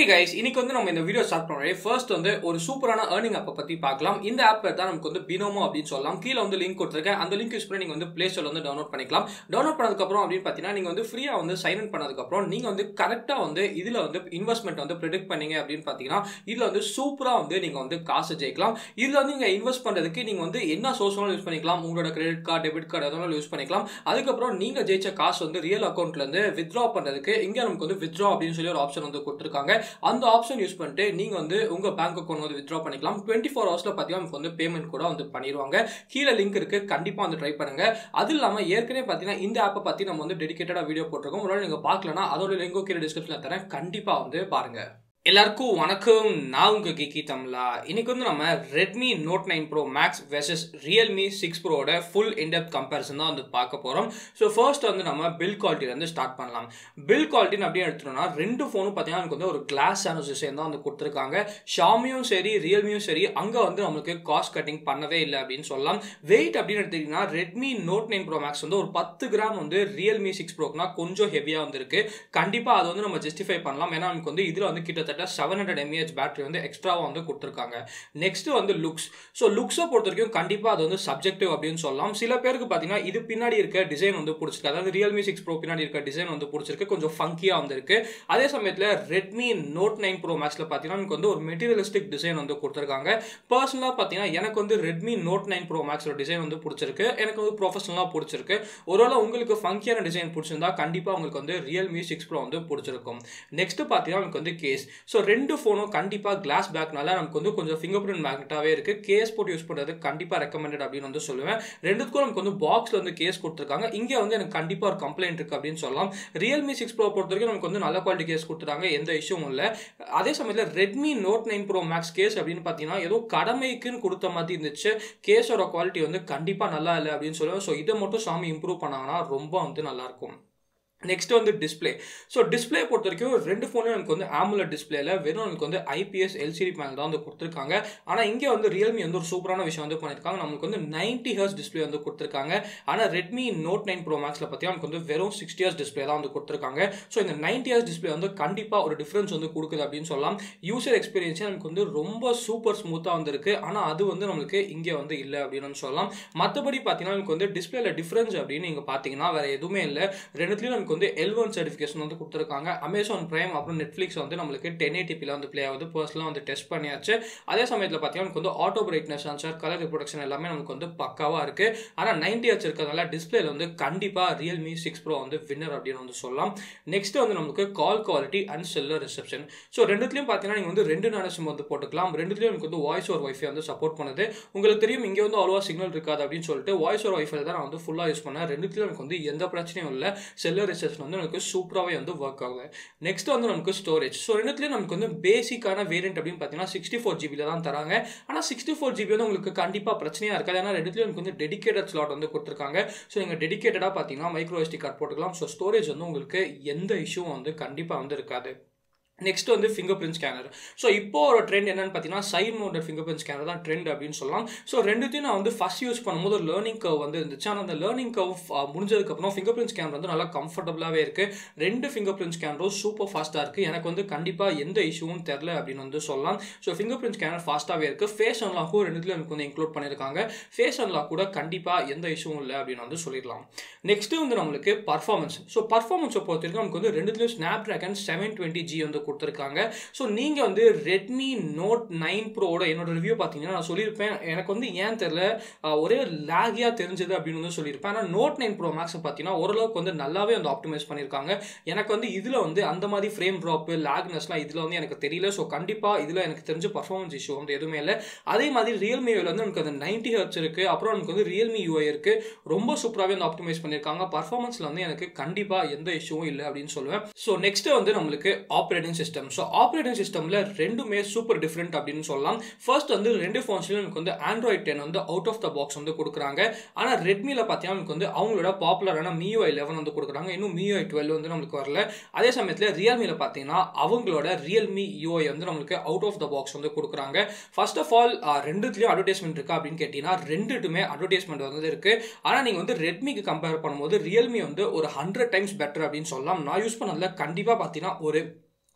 guys இன்னைக்கு வந்து நம்ம இந்த வீடியோ ஸ்டார்ட் பண்ணுறோம் ஃபர்ஸ்ட் வந்து ஒரு சூப்பரான ஏர்னிங் ஆப்பை பற்றி பார்க்கலாம் இந்த ஆப் தான் நமக்கு வந்து பினோமோ அப்படின்னு சொல்லலாம் கீழே வந்து லிங்க் கொடுத்துருக்கேன் அந்த லிங்க் யூஸ் பண்ணி நீங்கள் வந்து ப்ளே ஸ்டோர் வந்து டவுன்லோட் பண்ணிக்கலாம் டவுன்லோட் பண்ணதுக்கப்புறம் அப்படின்னு பார்த்தீங்கன்னா நீங்கள் வந்து ஃப்ரீயாக வந்து சைன் இன் பண்ணதுக்கப்புறம் நீங்கள் வந்து கரெக்டாக வந்து இதில் வந்து இன்வெஸ்ட்மெண்ட் வந்து ப்ரிடிக்ட் பண்ணீங்க அப்படின்னு பார்த்தீங்கன்னா இதில் வந்து சூப்பராக வந்து நீங்கள் வந்து காசு ஜெயிக்கலாம் இதில் வந்து நீங்கள் இன்வெஸ்ட் பண்ணுறதுக்கு நீங்கள் வந்து என்ன சோர்ஸ் வேணாலும் யூஸ் பண்ணிக்கலாம் உங்களோட கிரெடிட் கார்டு டெபிட் கார்டு எதனாலும் யூஸ் பண்ணிக்கலாம் அதுக்கப்புறம் நீங்கள் ஜெயிச்ச காசு வந்து ரியல் அக்கௌண்ட்லேருந்து வித்ட்ரா பண்ணுறதுக்கு இங்கே நமக்கு வந்து வித்ட்ரா அப்படின்னு சொல்லி ஒரு ஆப்ஷன் வந்து கொடுத்துருக்காங்க அந்த ஆப்ஷன் யூஸ் பண்ணிட்டு நீங்கள் வந்து உங்கள் பேங்க் அக்கௌண்ட் வந்து வித்ட்ரா பண்ணிக்கலாம் டுவெண்ட்டி ஃபோர் ஹவர்ஸில் பார்த்தீங்கன்னா நமக்கு வந்து பேமெண்ட் கூட வந்து பண்ணிடுவாங்க கீழே லிங்க் இருக்குது கண்டிப்பாக வந்து ட்ரை பண்ணுங்க அது இல்லாமல் ஏற்கனவே பார்த்தீங்கன்னா இந்த ஆப்பை பற்றி நம்ம வந்து டெடிக்கேட்டடாக வீடியோ போட்டிருக்கோம் ஒரு நீங்கள் பார்க்கலனா அதோட லிங்கும் கீழே டிஸ்கிரிப்ஷனில் தரேன் கண்டிப்பாக வந்து பாருங்கள் எல்லாருக்கும் வணக்கம் நான் உங்க கிக்கி தமிழா இன்னைக்கு வந்து நம்ம Redmi Note nine Pro Max versus Realme six ப்ரோட ஃபுல் இன்டெப்த் கம்பேரிசன் தான் வந்து பார்க்க போகிறோம் ஸோ ஃபர்ஸ்ட் வந்து நம்ம பில் குவாலிட்டிலேருந்து ஸ்டார்ட் பண்ணலாம் பில் குவாலிட்டின்னு அப்படின்னு எடுத்துட்டோம்னா ரெண்டு ஃபோனும் பார்த்தீங்கன்னா எனக்கு வந்து ஒரு கிளாஸ் ஆன டிசைன் தான் வந்து கொடுத்துருக்காங்க ஷாமியும் சரி ரியல்மியும் சரி அங்கே வந்து நம்மளுக்கு காஸ்ட் கட்டிங் பண்ணவே இல்லை அப்படின்னு சொல்லலாம் வெயிட் அப்படின்னு எடுத்துக்கிட்டிங்கன்னா Redmi Note nine Pro Max வந்து ஒரு பத்து கிராம் வந்து ரியல்மி சிக்ஸ் ப்ரோக்குனா கொஞ்சம் ஹெவியாக வந்துருக்கு கண்டிப்பாக அது வந்து நம்ம ஜஸ்டிஃபை பண்ணலாம் ஏன்னா நமக்கு வந்து இதில் வந்து கிட்டத்தட்ட கிட்டத்தட்ட செவன் ஹண்ட்ரட் எம்ஏஹெச் பேட்டரி வந்து எக்ஸ்ட்ராவாக வந்து கொடுத்துருக்காங்க நெக்ஸ்ட் வந்து லுக்ஸ் ஸோ லுக்ஸை பொறுத்த வரைக்கும் கண்டிப்பாக அது வந்து சப்ஜெக்டிவ் அப்படின்னு சொல்லலாம் சில பேருக்கு பார்த்தீங்கன்னா இது பின்னாடி இருக்க டிசைன் வந்து பிடிச்சிருக்கு அதாவது ரியல்மி சிக்ஸ் ப்ரோ பின்னாடி இருக்க டிசைன் வந்து பிடிச்சிருக்கு கொஞ்சம் ஃபங்கியாக வந்திருக்கு அதே சமயத்தில் ரெட்மி நோட் நைன் ப்ரோ மேக்ஸில் பார்த்தீங்கன்னா எனக்கு வந்து ஒரு மெட்டீரியலிஸ்டிக் டிசைன் வந்து கொடுத்துருக்காங்க பர்சனலாக பார்த்தீங்கன்னா எனக்கு வந்து ரெட்மி நோட் நைன் ப்ரோ மேக்ஸோட டிசைன் வந்து பிடிச்சிருக்கு எனக்கு வந்து ப்ரொஃபஷனலாக பிடிச்சிருக்கு ஒருவேளை உங்களுக்கு ஃபங்கியான டிசைன் பிடிச்சிருந்தா கண்டிப்பாக உங்களுக்கு வந்து ரியல்மி சிக்ஸ் ப்ரோ வந்து பிடிச்சிருக்கும் நெக்ஸ்ட் பார்த்தீங்கன்னா எனக்கு வந்து கேஸ் ஸோ ரெண்டு ஃபோனும் கண்டிப்பாக கிளாஸ் பேக்னால நமக்கு வந்து கொஞ்சம் ஃபிங்கர் பிரிண்ட் மேக்னெட்டாகவே இருக்குது கேஸ் போட்டு யூஸ் பண்ணுறது கண்டிப்பாக ரெக்கமெண்டட் அப்படின்னு வந்து சொல்லுவேன் ரெண்டுத்துக்கும் நமக்கு வந்து பாக்ஸில் வந்து கேஸ் கொடுத்துருக்காங்க இங்கே வந்து எனக்கு கண்டிப்பாக ஒரு கம்ப்ளைண்ட் இருக்குது அப்படின்னு சொல்லலாம் ரியல்மி சிக்ஸ் ப்ரோ பொறுத்த வரைக்கும் நமக்கு வந்து நல்ல குவாலிட்டி கேஸ் கொடுத்துருக்காங்க எந்த இஷ்யூவும் இல்லை அதே சமயத்தில் Redmi Note nine Pro Max case அப்படின்னு பார்த்தீங்கன்னா ஏதோ கடமைக்குன்னு கொடுத்த மாதிரி இருந்துச்சு கேஸோட குவாலிட்டி வந்து கண்டிப்பாக நல்லா இல்லை அப்படின்னு சொல்லுவேன் ஸோ இதை மட்டும் சாமி இம்ப்ரூவ் பண்ணாங்கன்னா ரொம்ப வந்து நல்லாயிருக்கும் நெக்ஸ்ட் வந்து டிஸ்பிளே ஸோ டிஸ்பிளே பொறுத்த வரைக்கும் ரெண்டு ஃபோனும் எனக்கு வந்து ஆமுலர் டிஸ்பிளேல வெறும் எனக்கு வந்து ஐபிஎஸ் எல்சிடி பேனல் தான் வந்து கொடுத்துருக்காங்க ஆனால் இங்கே வந்து ரியல்மி வந்து ஒரு சூப்பரான விஷயம் வந்து பண்ணியிருக்காங்க நமக்கு வந்து நைன்டி ஹர்ஸ் டிஸ்பிளே வந்து கொடுத்துருக்காங்க ஆனால் ரெட்மி நோட் நைன் ப்ரோ மேக்ஸில் பார்த்தீங்கன்னா நமக்கு வந்து வெறும் சிக்ஸ்டி ஹர்ஸ் டிஸ்பிளே தான் வந்து கொடுத்துருக்காங்க ஸோ இந்த நைன்டி ஹர்ஸ் டிஸ்பிளே வந்து கண்டிப்பாக ஒரு டிஃப்ரென்ஸ் வந்து கொடுக்குது அப்படின்னு சொல்லலாம் யூசர் எக்ஸ்பீரியன்ஸே நமக்கு வந்து ரொம்ப சூப்பர் ஸ்மூத்தாக வந்துருக்கு ஆனால் அது வந்து நம்மளுக்கு இங்கே வந்து இல்லை அப்படின்னு சொல்லலாம் மற்றபடி பார்த்தீங்கன்னா நமக்கு வந்து டிஸ்பிளேல டிஃப்ரென்ஸ் அப்படின்னு நீங்கள் பார்த்தீங்கன்னா வேறு எதுவுமே இல்லை ரெண்டுத்துலையும் நமக்கு வந்து எல் ஒன் சர்டிஃபிகேஷன் வந்து கொடுத்துருக்காங்க அமேசான் பிரைம் அப்புறம் நெட்ஃப்ளிக்ஸ் வந்து நம்மளுக்கு டென் ஏடிபியில் வந்து ப்ளே ஆகுது பர்சனலாக வந்து டெஸ்ட் பண்ணியாச்சு அதே சமயத்தில் பார்த்தீங்கன்னா நமக்கு வந்து auto brightness sensor colour reproduction எல்லாமே நமக்கு வந்து பக்காவாக இருக்குது ஆனால் நைன்டி ஹெச் இருக்கிறதுனால டிஸ்பிளேல வந்து கண்டிப்பாக ரியல்மி சிக்ஸ் ப்ரோ வந்து வின்னர் அப்படின்னு வந்து சொல்லலாம் நெக்ஸ்ட் வந்து நமக்கு call quality and cellular reception so ரெண்டுத்துலையும் பார்த்தீங்கன்னா நீங்கள் வந்து ரெண்டு நான சிம் வந்து போட்டுக்கலாம் ரெண்டுத்துலையும் எனக்கு வந்து வாய்ஸ் ஓவர் வைஃபை வந்து சப்போர்ட் பண்ணுது உங்களுக்கு தெரியும் இங்கே வந்து அவ்வளோவா சிக்னல் இருக்காது அப்படின்னு சொல்லிட்டு வாய்ஸ் ஓவர் வைஃபை தான் நான் வந்து ஃபுல்லாக யூஸ் பண்ணேன் ரெண்டுத்துலையும் எனக்கு வந்து எந்த பிரச்சனையும் இல்லை செல்லர் ரிசப்ஷன் வந்து எனக்கு சூப்பராகவே வந்து ஒர்க் ஆகுது நெக்ஸ்ட் வந்து நமக்கு ஸ்டோரேஜ் ஸோ ரெண்டுத்துலேயும் நமக்கு வந்து பேசிக்கான வேரியன்ட் அப்படின்னு பார்த்தீங்கன்னா சிக்ஸ்டி ஃபோர் ஜிபியில் தான் தராங்க ஆனால் சிக்ஸ்டி ஃபோர் ஜிபி வந்து உங்களுக்கு கண்டிப்பாக பிரச்சனையாக இருக்காது ஏன்னா ரெண்டுத்துலேயும் எனக்கு வந்து டெடிக்கேட்டட் ஸ்லாட் வந்து கொடுத்துருக்காங்க ஸோ நீங்கள் டெடிக்கேட்டடாக பார்த்தீங்கன்னா மைக்ரோ எஸ்டி கார்டு போட்டுக்கலாம் ஸோ ஸ்டோரேஜ் வந்து உங்களுக்கு எந்த இஷ்யூவும் வந்து கண்டிப்பாக வந்து இருக்காது நெக்ஸ்ட் வந்து ஃபிங்கர் பிரிண்ட் ஸ்கேனர் ஸோ இப்போ ஒரு ட்ரெண்ட் என்னன்னு பார்த்தீங்கன்னா side mounted fingerprint scanner தான் ட்ரெண்ட் அப்படின்னு சொல்லலாம் ஸோ ரெண்டுத்தையும் நான் வந்து ஃபஸ்ட் யூஸ் பண்ணும்போது ஒரு லேர்னிங் கவ் வந்து இருந்துச்சு ஆனால் அந்த லேர்னிங் கவ் முடிஞ்சதுக்கப்புறம் ஃபிங்கர் பிரிண்ட் ஸ்கேனர் வந்து நல்லா கம்ஃபர்டபுளாகவே இருக்குது ரெண்டு ஃபிங்கர் பிரிண்ட் ஸ்கேனரும் சூப்பர் ஃபாஸ்ட்டாக இருக்குது எனக்கு வந்து கண்டிப்பாக எந்த இஷ்யூவும் தெரில அப்படின்னு வந்து சொல்லலாம் ஸோ ஃபிங்கர் பிரிண்ட் ஸ்கேனர் ஃபாஸ்ட்டாகவே இருக்குது ஃபேஸ் அன்லாக்கும் ரெண்டுத்துலையும் எனக்கு வந்து இன்க்ளூட் பண்ணியிருக்காங்க ஃபேஸ் அன்லாக் கூட கண்டிப்பாக எந்த இஷ்யூவும் இல்லை அப்படின்னு வந்து சொல்லிடலாம் நெக்ஸ்ட்டு வந்து நம்மளுக்கு பர்ஃபார்மன்ஸ் ஸோ பர்ஃபார்மன்ஸை பொறுத்த வரைக்கும் நமக்கு வந்து ரெண்டுத்துலையும் Snapdragon seven twenty G வந்து கொடுத்துருக்காங்க ஸோ நீங்கள் வந்து ரெட்மி நோட் நைன் ப்ரோட என்னோட ரிவ்யூ பார்த்தீங்கன்னா நான் சொல்லியிருப்பேன் எனக்கு வந்து ஏன் தெரில ஒரே லேகியாக தெரிஞ்சது அப்படின்னு வந்து சொல்லியிருப்பேன் ஆனால் நோட் நைன் ப்ரோ மேக்ஸ் பார்த்தீங்கன்னா ஓரளவுக்கு வந்து நல்லாவே வந்து ஆப்டிமைஸ் பண்ணியிருக்காங்க எனக்கு வந்து இதில் வந்து அந்த மாதிரி ஃப்ரேம் ட்ராப்பு லேக்னஸ்லாம் இதில் வந்து எனக்கு தெரியல ஸோ கண்டிப்பாக இதில் எனக்கு தெரிஞ்ச பர்ஃபார்மன்ஸ் இஷ்யூ வந்து எதுவுமே இல்லை அதே மாதிரி ரியல்மியில் வந்து நமக்கு அந்த நைன்டி ஹர்ட்ஸ் இருக்குது அப்புறம் நமக்கு வந்து ரியல்மி யூஐ இருக்குது ரொம்ப சூப்பராகவே வந்து ஆப்டிமைஸ் பண்ணியிருக்காங்க பர்ஃபார்மன்ஸில் வந்து எனக்கு கண்டிப்பாக எந்த இஷ்யூவும் இல்லை அப்படின்னு சொல்லுவேன் ஸோ நெக்ஸ்ட் வந்து நம்மளுக்கு ஆப்ரேட்டிங் சிஸ்டம் ஸோ ஆப்ரேட்டிங் சிஸ்டமில் ரெண்டுமே சூப்பர் டிஃப்ரெண்ட் அப்படின்னு சொல்லலாம் ஃபர்ஸ்ட் வந்து ரெண்டு ஃபோன்ஸ்லையும் எனக்கு வந்து ஆண்ட்ராய்ட் டென் வந்து அவுட் ஆஃப் த பாக்ஸ் வந்து கொடுக்குறாங்க ஆனால் ரெட்மியில் பார்த்தீங்கன்னா நமக்கு வந்து அவங்களோட பாப்புலரான மியூஐ லெவன் வந்து கொடுக்குறாங்க இன்னும் மியூஐ டுவெல் வந்து நம்மளுக்கு வரல அதே சமயத்தில் ரியல்மியில் பார்த்தீங்கன்னா அவங்களோட ரியல்மி யூஐ வந்து நம்மளுக்கு அவுட் ஆஃப் த பாக்ஸ் வந்து கொடுக்குறாங்க ஃபர்ஸ்ட் ஆஃப் ஆல் ரெண்டுத்துலேயும் அட்வர்டைஸ்மெண்ட் இருக்கா அப்படின்னு கேட்டிங்கன்னா ரெண்டுட்டுமே அட்வர்டைஸ்மெண்ட் வந்து இருக்குது ஆனால் நீங்கள் வந்து ரெட்மிக்கு கம்பேர் பண்ணும்போது ரியல்மி வந்து ஒரு ஹண்ட்ரட் டைம்ஸ் பெட்டர் அப்படின்னு சொல்லலாம் நான் யூஸ் பண்ணதில் கண்டிப்பாக பார்த்தீங்கன்னா ஒரு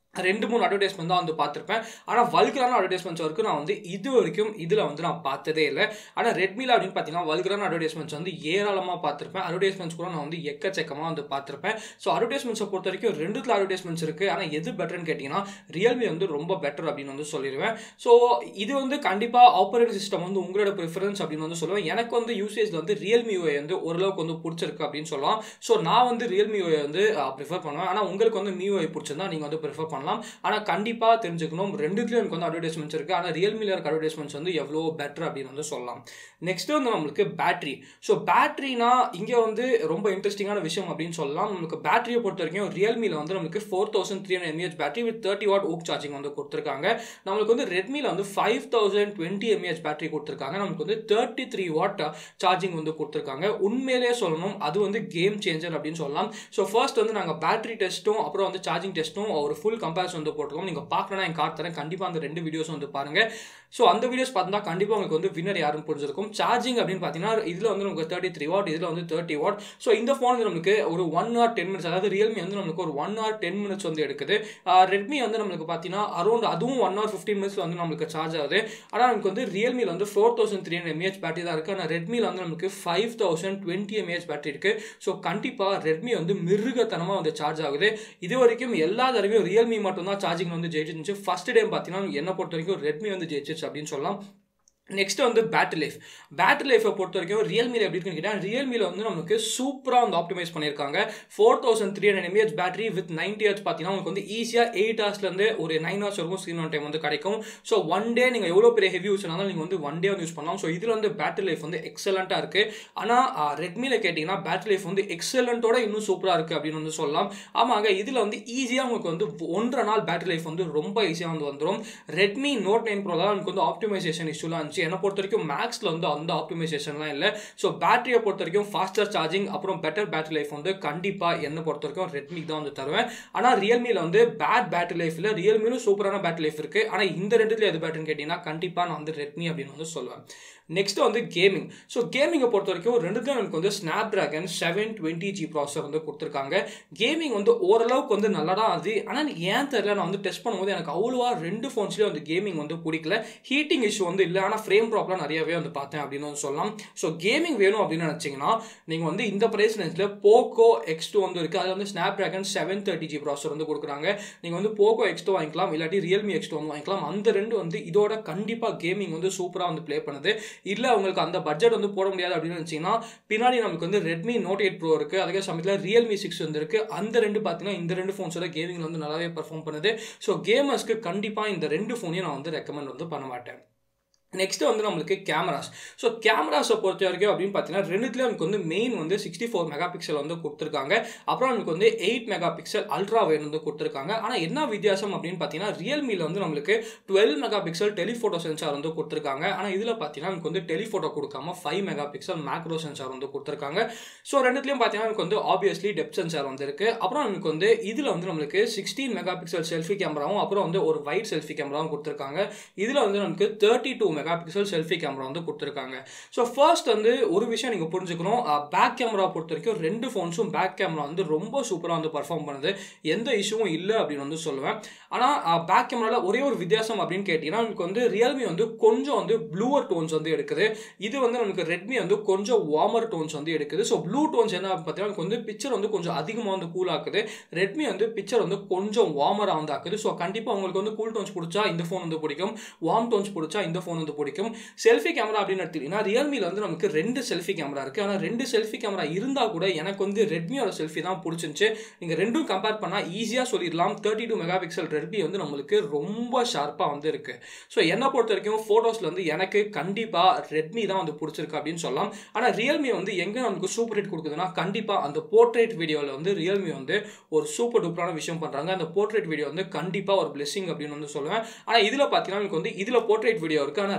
ரெண்டு மூணு அட்வர்டைஸ்மெண்ட் தான் வந்து பார்த்துருப்பேன் ஆனால் வல்கரான அட்வர்டைஸ்மெண்ட்ஸ் வரைக்கும் நான் வந்து இது வரைக்கும் இதில் வந்து நான் பார்த்ததே இல்லை ஆனால் ரெட்மியில் அப்படின்னு பார்த்தீங்கன்னா வல்கரான அட்வர்டைஸ்மெண்ட்ஸ் வந்து ஏராளமாக பார்த்துருப்பேன் அட்வர்டைஸ்மெண்ட்ஸ் கூட நான் வந்து எக்கச்சக்கமாக வந்து பார்த்துருப்பேன் ஸோ அட்வர்டைஸ்மெண்ட்ஸை பொறுத்த வரைக்கும் ரெண்டுத்தில் அட்வர்டைஸ்மெண்ட்ஸ் இருக்குது ஆனால் எது பெட்டர்னு கேட்டிங்கன்னா ரியல்மி வந்து ரொம்ப பெட்டர் அப்படின்னு வந்து சொல்லிடுவேன் ஸோ இது வந்து கண்டிப்பாக ஆப்ரேட்டிங் சிஸ்டம் வந்து உங்களோட ப்ரிஃபரன்ஸ் அப்படின்னு வந்து சொல்லுவேன் எனக்கு வந்து யூசேஜில் வந்து ரியல்மி வந்து ஓரளவுக்கு வந்து பிடிச்சிருக்கு அப்படின்னு சொல்லலாம் ஸோ நான் வந்து ரியல்மி வந்து ப்ரிஃபர் பண்ணுவேன் ஆனால் உங்களுக்கு வந்து மியூஐ பிடிச்சிருந்தா நீங்கள் வந்து ப்ரிஃபர் பண்ணலாம் ஆனால் கண்டிப்பாக தெரிஞ்சுக்கணும் ரெண்டுத்துலேயும் எனக்கு வந்து அட்வர்டைஸ்மெண்ட்ஸ் இருக்குது ஆனால் ரியல்மியில் இருக்க அட்வர்டைஸ்மெண்ட்ஸ் வந்து எவ்வளோ பெட்டர் அப்படின்னு வந்து சொல்லலாம் நெக்ஸ்ட் வந்து நம்மளுக்கு பேட்டரி ஸோ பேட்டரினா இங்கே வந்து ரொம்ப இன்ட்ரெஸ்டிங்கான விஷயம் அப்படின்னு சொல்லலாம் நமக்கு பேட்டரியை பொறுத்த வரைக்கும் ரியல்மியில் வந்து நமக்கு four thousand three hundred mAh battery with thirty watt VOOC charging வந்து கொடுத்துருக்காங்க நம்மளுக்கு வந்து ரெட்மியில் வந்து five thousand twenty mAh battery கொடுத்துருக்காங்க நமக்கு வந்து தேர்ட்டி த்ரீ வாட் சார்ஜிங் வந்து கொடுத்துருக்காங்க உண்மையிலேயே சொல்லணும் அது வந்து கேம் சேஞ்சர் அப்படின்னு சொல்லலாம் ஸோ ஃபர்ஸ்ட் வந்து நாங்கள் பேட்டரி டெஸ்ட்டும் அப்புறம் வந்து சார்ஜிங் டெஸ்ட்டும் ஒரு ஃபுல் கம்பேரிசன் வந்து போட்டிருக்கோம் நீங்கள் பார்க்கணும்னா என் கார்டு தரேன் கண்டிப்பாக அந்த ரெண்டு வீடியோஸ் வந்து பாருங்கள் ஸோ அந்த வீடியோஸ் பார்த்தா கண்டிப்பாக உங்களுக்கு வந்து வின்னர் யாருன்னு புரிஞ்சிருக்கும் சார்ஜிங் அப்படின்னு பார்த்தீங்கன்னா இதில் வந்து நமக்கு தேர்ட்டி த்ரீ வாட் இதில் வந்து தேர்ட்டி வாட் ஸோ இந்த ஃபோன் வந்து நமக்கு ஒரு ஒன் ஆர் டென் மினிட்ஸ் அதாவது ரியல்மி வந்து நமக்கு ஒரு ஒன் ஆர் டென் மினிட்ஸ் வந்து எடுக்குது ரெட்மி வந்து நம்மளுக்கு பார்த்தீங்கன்னா அரௌண்ட் அதுவும் ஒன் ஆர் ஃபிஃப்டீன் மினிட்ஸ் வந்து நம்மளுக்கு சார்ஜ் ஆகுது ஆனால் நமக்கு வந்து ரியல்மியில் வந்து four thousand three hundred mAh battery தான் இருக்குது ஆனால் ரெட்மியில் வந்து நமக்கு five thousand twenty mAh battery இருக்குது ஸோ கண்டிப்பாக ரெட்மி வந்து மிருகத்தனமாக வந்து சார்ஜ் ஆகுது இது வரைக்கும் எல்லா தடவையும் ரியல்மி மட்டும் தான் சார்ஜிங் வந்து ஜெயிச்சிருந்துச்சு ஃபர்ஸ்ட் டைம் பார்த்தீங்கன்னா என்ன பொறுத்த வரைக்கும் ரெட்மி வந்து ஜெயிச்சிச்சு அப்படின்னு சொல்லலாம் நெக்ஸ்ட் வந்து பேட்டரி லைஃப் பேட்டரி லைஃபை பொறுத்த வரைக்கும் ரியல்மியில் எப்படி இருக்குன்னு கேட்டால் ரியல்மியில் வந்து நமக்கு சூப்பராக வந்து ஆப்டிமைஸ் பண்ணியிருக்காங்க four thousand three hundred mAh battery with ninety hertz பார்த்தீங்கன்னா உங்களுக்கு வந்து ஈஸியாக எயிட் ஹவர்ஸ்லேருந்து ஒரு நைன் ஹவர்ஸ் வரைக்கும் ஸ்க்ரீன் ஆன் டைம் வந்து கிடைக்கும் ஸோ ஒன் டே நீங்கள் எவ்வளோ பெரிய ஹெவி யூஸ் பண்ணாலும் நீங்கள் வந்து ஒன் டே வந்து யூஸ் பண்ணலாம் ஸோ இதில் வந்து பேட்டரி லைஃப் வந்து எக்ஸலண்ட்டாக இருக்குது ஆனால் ரெட்மியில் கேட்டிங்கன்னா பேட்டரி லைஃப் வந்து எக்ஸலண்ட்டோட இன்னும் சூப்பராக இருக்குது அப்படின்னு வந்து சொல்லலாம் ஆமாங்க இதில் வந்து ஈஸியாக உங்களுக்கு வந்து ஒன்றரை நாள் பேட்டரி லைஃப் வந்து ரொம்ப ஈஸியாக வந்து வந்துடும் ரெட்மி நோட் நைன் ப்ரோ தான் எனக்கு வந்து ஆப்டிமைசேஷன் இஷ்யூலாம் இருந்துச்சு என்னை பொறுத்த வரைக்கும் மேக்ஸில் வந்து அந்த ஆப்டிமைசேஷன்லாம் இல்லை ஸோ பேட்டரியை பொறுத்த வரைக்கும் ஃபாஸ்டர் சார்ஜிங் அப்புறம் பெட்டர் பேட்டரி லைஃப் வந்து கண்டிப்பாக என்னை பொறுத்த வரைக்கும் ரெட்மி தான் வந்து தருவேன் ஆனால் ரியல்மியில் வந்து பேட் பேட்டரி லைஃப் இல்லை ரியல்மியிலும் சூப்பரான பேட்டரி லைஃப் இருக்குது ஆனால் இந்த ரெண்டுத்துல எது பேட்டர்னு கேட்டிங்கன்னா கண்டிப்பாக நான் வந்து ரெட்மி அப்படின்னு வந்து சொல்லுவேன் நெக்ஸ்ட் வந்து கேமிங் ஸோ கேமிங்கை பொறுத்த வரைக்கும் ரெண்டுக்கும் எனக்கு வந்து Snapdragon seven twenty G processor வந்து கொடுத்துருக்காங்க கேமிங் வந்து ஓரளவுக்கு வந்து நல்லா தான் அது ஆனால் ஏன் தெரியல நான் வந்து டெஸ்ட் பண்ணும்போது எனக்கு அவ்வளோவா ரெண்டு ஃபோன்ஸ்லேயும் வந்து கேமிங் வந்து பிடிக்கல ஹீட்டிங் இஷ்யூ வந்து இல்லை ஆனால் ஃப்ரேம் ப்ராப்ளம் நிறையவே வந்து பார்த்தேன் அப்படின்னு வந்து சொல்லலாம் ஸோ கேமிங் வேணும் அப்படின்னு நினச்சிங்கன்னா நீங்கள் வந்து இந்த ப்ரைஸ் ரேஞ்சில் போக்கோ எக்ஸ் டூ வந்து இருக்குது அது வந்து Snapdragon seven thirty G processor வந்து கொடுக்குறாங்க நீங்கள் வந்து போக்கோ எக்ஸ் டூ வாங்கிக்கலாம் இல்லாட்டி ரியல்மி எக்ஸ் டூ வந்து வாங்கிக்கலாம் அந்த ரெண்டு வந்து இதோட கண்டிப்பாக கேமிங் வந்து சூப்பராக வந்து ப்ளே பண்ணுது இல்லை உங்களுக்கு அந்த பட்ஜெட் வந்து போட முடியாது அப்படின்னு நினச்சிங்கன்னா பின்னாடி நமக்கு வந்து ரெட்மி நோட் எயிட் ப்ரோ இருக்குது அதே சமயத்தில் ரியல்மி சிக்ஸ் வந்து இருக்குது அந்த ரெண்டு பார்த்தீங்கன்னா இந்த ரெண்டு ஃபோன்ஸோட கேமிங் வந்து நல்லாவே பர்ஃபார்ம் பண்ணுது ஸோ கேமர்ஸ்க்கு கண்டிப்பாக இந்த ரெண்டு ஃபோனையும் நான் வந்து ரெக்கமெண்ட் வந்து பண்ண மாட்டேன் நெக்ஸ்ட் வந்து நம்மளுக்கு கேமராஸ் ஸோ கேமராஸை பொறுத்த வரைக்கும் அப்படின்னு பார்த்தீங்கன்னா ரெண்டுத்துலேயும் நமக்கு வந்து மெயின் வந்து சிக்ஸ்டி ஃபோர் மெகா பிக்சல் வந்து கொடுத்துருக்காங்க அப்புறம் நமக்கு வந்து eight megapixel ultra wide வந்து கொடுத்துருக்காங்க ஆனால் என்ன வித்தியாசம் அப்படின்னு பார்த்தீங்கன்னா ரியல்மியில் வந்து நம்மளுக்கு twelve megapixel telephoto sensor வந்து கொடுத்துருக்காங்க ஆனால் இதில் பார்த்தீங்கன்னா நமக்கு வந்து டெலிஃபோட்டோ கொடுக்காம five megapixel macro sensor வந்து கொடுத்துருக்காங்க ஸோ ரெண்டுத்துலையும் பார்த்தீங்கன்னா நமக்கு வந்து ஆப்வியஸ்லி டெப் சென்சார் வந்து இருக்குது அப்புறம் நமக்கு வந்து இதில் வந்து நம்மளுக்கு சிக்ஸ்டீன் மெகா பிக்சல் செல்ஃபி கேமராவும் அப்புறம் வந்து ஒரு வைட் செல்ஃபி கேமராவும் கொடுத்துருக்காங்க இதில் வந்து நமக்கு thirty two megapixel selfie camera வந்து கொடுத்துருக்காங்க ஸோ ஃபர்ஸ்ட் வந்து ஒரு விஷயம் நீங்கள் புரிஞ்சுக்கணும் பேக் கேமரா பொறுத்த வரைக்கும் ரெண்டு ஃபோன்ஸும் பேக் கேமரா வந்து ரொம்ப சூப்பராக வந்து பர்ஃபார்ம் பண்ணுது எந்த இஷ்யூவும் இல்லை அப்படின்னு வந்து சொல்லுவேன் ஆனால் பேக் கேமராவில் ஒரே ஒரு வித்தியாசம் அப்படின்னு கேட்டிங்கன்னா நமக்கு வந்து ரியல்மி வந்து கொஞ்சம் வந்து ப்ளூவர் டோன்ஸ் வந்து எடுக்குது இது வந்து நமக்கு ரெட்மி வந்து கொஞ்சம் வார்மர் டோன்ஸ் வந்து எடுக்குது ஸோ ப்ளூ டோன்ஸ் என்ன பார்த்தீங்கன்னா நமக்கு வந்து பிக்சர் வந்து கொஞ்சம் அதிகமாக வந்து கூல் ஆக்குது ரெட்மி வந்து பிக்சர் வந்து கொஞ்சம் வார்மராக வந்து ஆக்குது ஸோ கண்டிப்பாக உங்களுக்கு வந்து கூல் டோன்ஸ் பிடிச்சா இந்த ஃபோன் வந்து பிடிக்கும் வார்ம் டோன்ஸ் பிடிச்சா இந்த ஃபோன் வந்து பிடிக்கும் செல்ஃபி கேமரா அப்படின்னு எடுத்துக்கிட்டீங்கன்னா ரியல்மியில் வந்து நமக்கு ரெண்டு செல்ஃபி கேமரா இருக்குது ஆனால் ரெண்டு செல்ஃபி கேமரா இருந்தால் கூட எனக்கு வந்து ரெட்மியோட செல்ஃபி தான் பிடிச்சிருந்துச்சு நீங்கள் ரெண்டும் கம்பேர் பண்ணால் ஈஸியாக சொல்லிடலாம் thirty two megapixel Redmi வந்து நம்மளுக்கு ரொம்ப ஷார்ப்பாக வந்து இருக்குது ஸோ என்னை பொறுத்த வரைக்கும் ஃபோட்டோஸில் வந்து எனக்கு கண்டிப்பாக ரெட்மி தான் வந்து பிடிச்சிருக்கு அப்படின்னு சொல்லலாம் ஆனால் ரியல்மி வந்து எங்கே நமக்கு சூப்பர் ஹிட் கொடுக்குதுன்னா கண்டிப்பாக அந்த போர்ட்ரேட் வீடியோவில் வந்து ரியல்மி வந்து ஒரு சூப்பர் டூப்பரான விஷயம் பண்ணுறாங்க அந்த போர்ட்ரேட் வீடியோ வந்து கண்டிப்பாக ஒரு பிளெஸிங் அப்படின்னு வந்து சொல்லுவேன் ஆனால் இதில் பார்த்தீங்கன்னா எனக்கு வந்து இதில் போர்ட்ரேட் வீடியோ இருக்குது ஆனால்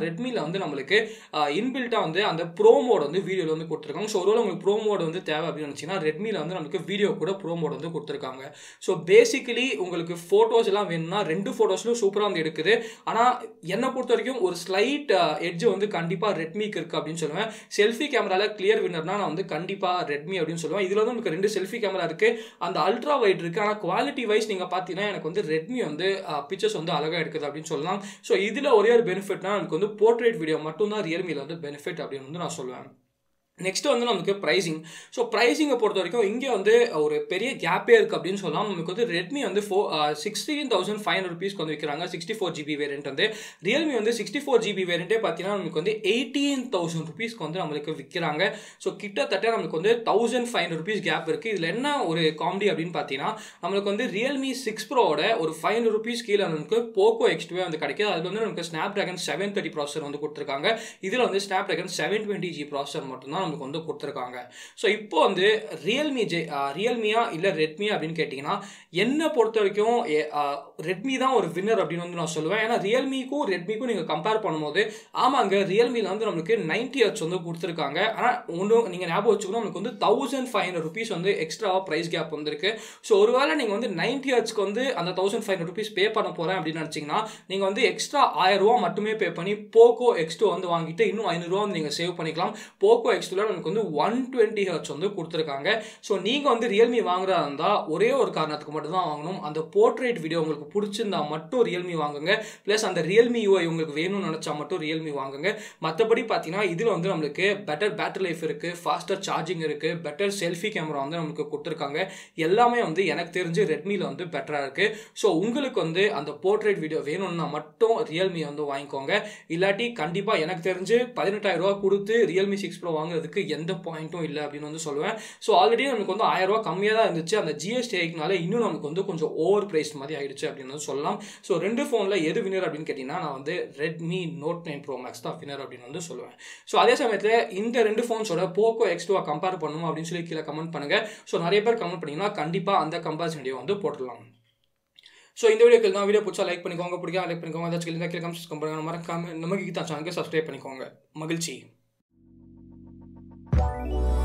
ரெட்மியில் வந்து நம்மளுக்கு இன்பில்ட்டாக வந்து அந்த ப்ரோ மோட் வந்து வீடியோவில் வந்து கொடுத்துருக்காங்க ஸோ ஒருவேளை உங்களுக்கு ப்ரோ மோட் வந்து தேவை அப்படின்னு நினச்சிங்கன்னா ரெட்மியில் வந்து நம்மளுக்கு வீடியோ கூட ப்ரோ மோட் வந்து கொடுத்துருக்காங்க ஸோ பேசிக்கலி உங்களுக்கு ஃபோட்டோஸ் எல்லாம் வேணும்னா ரெண்டு ஃபோட்டோஸ்லையும் சூப்பராக வந்து எடுக்குது ஆனால் என்னை பொறுத்த வரைக்கும் ஒரு ஸ்லைட் எட்ஜ் வந்து கண்டிப்பாக ரெட்மிக்கு இருக்குது அப்படின்னு சொல்லுவேன் செல்ஃபி கேமராவில் கிளியர் வின்னர்னா நான் வந்து கண்டிப்பாக ரெட்மி அப்படின்னு சொல்லுவேன் இதில் வந்து உங்களுக்கு ரெண்டு செல்ஃபி கேமரா இருக்குது அந்த அல்ட்ரா வைட் இருக்குது ஆனால் குவாலிட்டி வைஸ் நீங்கள் பார்த்தீங்கன்னா எனக்கு வந்து ரெட்மி வந்து பிக்சர்ஸ் வந்து அழகாக எடுக்குது அப்படின்னு சொல்லலாம் ஸோ இதில் ஒரே ஒரு பெனிஃபிட்னா நமக்கு வந்து போர்ட்ரேட் வீடியோ மட்டும்தான் ரியல்மியில் வந்து பெனிஃபிட் அப்படின்னு வந்து நான் சொல்லுவேன் நெக்ஸ்ட் வந்து நமக்கு ப்ரைசிங் ஸோ ப்ரைஸிங்கை பொறுத்த வரைக்கும் இங்கே வந்து ஒரு பெரிய கேப்பே இருக்குது அப்படின்னு சொல்லலாம் நமக்கு வந்து ரெட்மி வந்து ஃபோ சிக்ஸ்டீன் தௌசண்ட் ஃபைவ் ஹண்ட்ரட் ருபீஸ்க்கு வந்து விற்கிறாங்க சிக்ஸ்டி ஃபோர் ஜிபி வேரியன்ட் வந்து ரியல்மி வந்து சிக்ஸ்டி ஃபோர் ஜிபி வேரியன்ட்டே பார்த்தீங்கன்னா நமக்கு வந்து எயிட்டீன் தௌசண்ட் ருபீஸ்க்கு வந்து நம்மளுக்கு விற்கிறாங்க ஸோ கிட்டத்தட்ட நமக்கு வந்து thousand five hundred rupees gap இருக்குது இதில் என்ன ஒரு காமெடி அப்படின்னு பார்த்தீங்கன்னா நம்மளுக்கு வந்து ரியல்மி சிக்ஸ் ப்ரோவோட ஒரு ஃபைவ் ஹண்ட்ரட் ருபீஸ் கீழே நமக்கு போக்கோ எக்ஸ் டூவே வந்து கிடைக்குது அதில் வந்து நமக்கு ஸ்னாப் ட்ராகன் செவன் தேர்ட்டி ப்ராசர் வந்து கொடுத்துருக்காங்க இதில் வந்து Snapdragon seven twenty G processor மட்டும்தான் நமக்கு வந்து கொடுத்துருக்காங்க ஸோ இப்போ வந்து ரியல்மி ஜே ரியல்மியா இல்லை ரெட்மியா அப்படின்னு கேட்டிங்கன்னா என்னை பொறுத்த வரைக்கும் ரெட்மி தான் ஒரு வின்னர் அப்படின்னு வந்து நான் சொல்லுவேன் ஏன்னா ரியல்மிக்கும் ரெட்மிக்கும் நீங்கள் கம்பேர் பண்ணும்போது ஆமாங்க ரியல்மியில் வந்து நம்மளுக்கு நைன்டி ஹர்ட்ஸ் வந்து கொடுத்துருக்காங்க ஆனால் ஒன்று நீங்கள் ஞாபகம் வச்சுக்கணும் நம்மளுக்கு வந்து தௌசண்ட் ஃபைவ் ஹண்ட்ரட் ருபீஸ் வந்து எக்ஸ்ட்ராவாக ப்ரைஸ் கேப் வந்திருக்கு ஸோ ஒருவேளை நீங்கள் வந்து நைன்டி ஹர்ட்ஸ்க்கு வந்து அந்த thousand five hundred rupees pay பண்ண போகிறேன் அப்படின்னு நினச்சிங்கன்னா நீங்கள் வந்து எக்ஸ்ட்ரா ஆயிரம் ரூபா மட்டுமே பே பண்ணி போக்கோ எக்ஸ் டூ வந்து வாங்கிட்டு இன்னும் ஐநூறுரூவா வந்து நீங்கள் சேவ் பண்ணிக்கலாம் போக்கோ எக்ஸ் டூவில் நமக்கு வந்து ஒன் டுவெண்ட்டி ஹர்ட்ஸ் வந்து கொடுத்துருக்காங்க ஸோ நீங்கள் வந்து ரியல்மி வாங்குறதா இருந்தால் ஒரே ஒரு காரணத்துக்கு மட்டும் தான் வாங்கணும் அந்த போர்ட்ரேட் வீடியோ உங்களுக்கு பிடிச்சிருந்தா மட்டும் ரியல்மி வாங்குங்க ப்ளஸ் அந்த ரியல்மி யூஐ உங்களுக்கு வேணும்னு நினச்சா மட்டும் ரியல்மி வாங்குங்க மற்றபடி பார்த்தீங்கன்னா இதில் வந்து நம்மளுக்கு பெட்டர் பேட்டரி லைஃப் இருக்குது ஃபாஸ்டர் சார்ஜிங் இருக்குது பெட்டர் செல்ஃபி கேமரா வந்து நமக்கு கொடுத்துருக்காங்க எல்லாமே வந்து எனக்கு தெரிஞ்சு ரெட்மியில் வந்து பெட்டராக இருக்குது ஸோ உங்களுக்கு வந்து அந்த போர்ட்ரேட் வீடியோ வேணும்னா மட்டும் ரியல்மி வந்து வாங்கிக்கோங்க இல்லாட்டி கண்டிப்பாக எனக்கு தெரிஞ்சு பதினெட்டாயிரம் ரூபா கொடுத்து ரியல்மி சிக்ஸ் ப்ரோ வாங்குறதுக்கு எந்த பாயிண்ட்டும் இல்லை அப்படின்னு வந்து சொல்லுவேன் ஸோ ஆல்ரெடி நமக்கு வந்து ஆயிரம் ரூபா கம்மியாக தான் இருந்துச்சு அந்த ஜிஎஸ்டி ஐக்குனால இன்னும் நமக்கு வந்து கொஞ்சம் ஓவர் பிரைஸ் மாதிரி ஆயிடுச்சு அப்படின்னு வந்து சொல்லலாம் ஸோ ரெண்டு ஃபோனில் எது வினர் அப்படின்னு கேட்டிங்கன்னா நான் வந்து Redmi Note nine Pro Max தான் வினர் அப்படின்னு வந்து சொல்லுவேன் ஸோ அதே சமயத்தில் இந்த ரெண்டு ஃபோன்ஸோட போக்கோ எக்ஸ் டூவை கம்பேர் பண்ணணும் அப்படின்னு சொல்லி கீழே கமெண்ட் பண்ணுங்கள் ஸோ நிறைய பேர் கமெண்ட் பண்ணிங்கன்னா கண்டிப்பாக அந்த கம்பேரிசன் வீடியோ வந்து போட்டுடலாம் ஸோ இந்த வீடியோக்கு தான் வீடியோ பிடிச்சா லைக் பண்ணிக்கோங்க பிடிக்காம லைக் பண்ணிக்கோங்க ஏதாச்சும் இருந்தால் கீழே கமெண்ட்ஸ் பண்ணுங்க மறக்காம நமக்கு தான் சேனலுக்கு சப்ஸ்கிரைப் பண்ணிக்கோங்க மகிழ்ச்சி